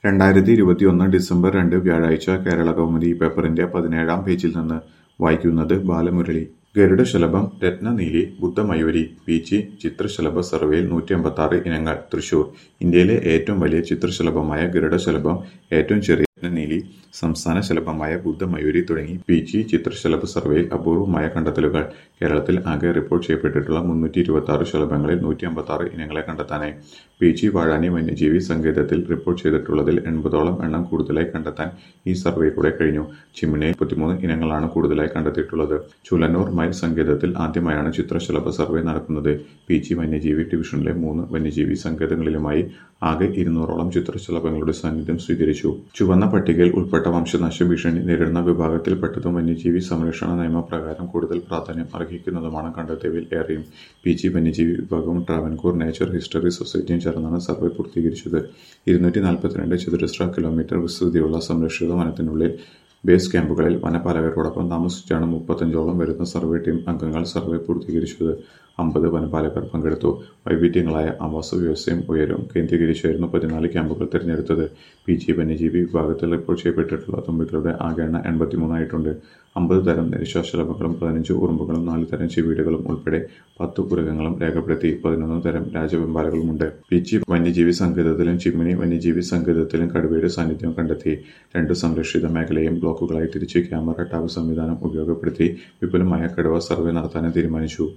രണ്ടായിരത്തി ഇരുപത്തിയൊന്ന് ഡിസംബർ രണ്ട് വ്യാഴാഴ്ച കേരളകൗമുദി പേപ്പറിന്റെ പതിനേഴാം പേജിൽ നിന്ന് വായിക്കുന്നത് ബാലമുരളി ഗരുഡശലഭം രത്നനീലി ബുദ്ധമയൂരി പീച്ചി ചിത്രശലഭ സർവേയിൽ നൂറ്റി അമ്പത്താറ് ഇനങ്ങൾ തൃശൂർ ഇന്ത്യയിലെ ഏറ്റവും വലിയ ചിത്രശലഭമായ ഗരുഡശലഭം ഏറ്റവും ചെറിയ രത്നനീലി സംസ്ഥാന ശലഭമായ ബുദ്ധമയൂരി തുടങ്ങി പീച്ചി ചിത്രശലഭ സർവേയിൽ അപൂർവമായ കണ്ടെത്തലുകൾ കേരളത്തിൽ ആകെ റിപ്പോർട്ട് ചെയ്യപ്പെട്ടിട്ടുള്ള മുന്നൂറ്റി ഇരുപത്തി ആറ് ശലഭങ്ങളിൽ നൂറ്റി അമ്പത്താറ് ഇനങ്ങളെ കണ്ടെത്താനായി പീച്ചി വാഴാനി വന്യജീവി സങ്കേതത്തിൽ റിപ്പോർട്ട് ചെയ്തിട്ടുള്ളതിൽ എൺപതോളം എണ്ണം കൂടുതലായി കണ്ടെത്താൻ ഈ സർവേയിലൂടെ കഴിഞ്ഞു ചിമ്മിണിയിൽ മുപ്പത്തിമൂന്ന് ഇനങ്ങളാണ് കൂടുതലായി കണ്ടെത്തിയിട്ടുള്ളത് ചുലന്നൂർ മയിൽ സങ്കേതത്തിൽ ആദ്യമായാണ് ചിത്രശലഭ സർവേ നടക്കുന്നത് പീച്ചി വന്യജീവി ഡിവിഷനിലെ മൂന്ന് വന്യജീവി സങ്കേതങ്ങളിലുമായി ആകെ ഇരുന്നൂറോളം ചിത്രശലഭങ്ങളുടെ സാന്നിധ്യം സ്വീകരിച്ചു ചുവന്ന പട്ടികയിൽ ഉൾപ്പെട്ട വംശനാശ ഭീഷണി നേരിടുന്ന വിഭാഗത്തിൽപ്പെട്ടതും വന്യജീവി സംരക്ഷണ നിയമപ്രകാരം കൂടുതൽ പ്രാധാന്യം അർഹിക്കുന്നതുമാണ് കണ്ടെത്തിയവയിൽ ഏറെയും പീച്ചി വന്യജീവി വിഭാഗവും ട്രാവൻകൂർ നേച്ചർ ഹിസ്റ്ററി സൊസൈറ്റിയും ചേർന്നാണ് സർവേ പൂർത്തീകരിച്ചത് ഇരുന്നൂറ്റി നാൽപ്പത്തിരണ്ട് ചതുരശ്ര കിലോമീറ്റർ വിസ്തൃതിയുള്ള സംരക്ഷിത വനത്തിനുള്ളിൽ ബേസ് ക്യാമ്പുകളിൽ വനപാലകരോടൊപ്പം താമസിച്ചാണ് മുപ്പത്തഞ്ചോളം വരുന്ന സർവേ ടീം അംഗങ്ങൾ സർവേ പൂർത്തീകരിച്ചത് അമ്പത് വനപാലകർ പങ്കെടുത്തു വൈവിധ്യങ്ങളായ ആവാസ വ്യവസ്ഥയും ഉയരവും കേന്ദ്രീകരിച്ചായിരുന്നു പതിനാല് ക്യാമ്പുകൾ തിരഞ്ഞെടുത്തത് പി ജി വന്യജീവി വിഭാഗത്തിൽ റിപ്പോർട്ട് ചെയ്യപ്പെട്ടിട്ടുള്ള തുമ്പികളുടെ ആകെ എണ്ണം എൺപത്തിമൂന്നായിട്ടുണ്ട് അമ്പത് തരം നിരശ്വാസലഭങ്ങളും പതിനഞ്ച് ഉറുമ്പുകളും നാല് തരം ചെവീടുകളും ഉൾപ്പെടെ പത്ത് ഉരകങ്ങളും രേഖപ്പെടുത്തി പതിനൊന്ന് തരം രാജവെമ്പാലകളുമുണ്ട് പീച്ചി വന്യജീവി സങ്കേതത്തിലും ചിമ്മിനി വന്യജീവി സങ്കേതത്തിലും കടുവയുടെ സാന്നിധ്യം കണ്ടെത്തി രണ്ട് സംരക്ഷിത മേഖലയും ബ്ലോക്കുകളായി തിരിച്ച് ക്യാമറ ടവർ സംവിധാനം ഉപയോഗപ്പെടുത്തി വിപുലമായ കടുവ സർവേ നടത്താനും തീരുമാനിച്ചു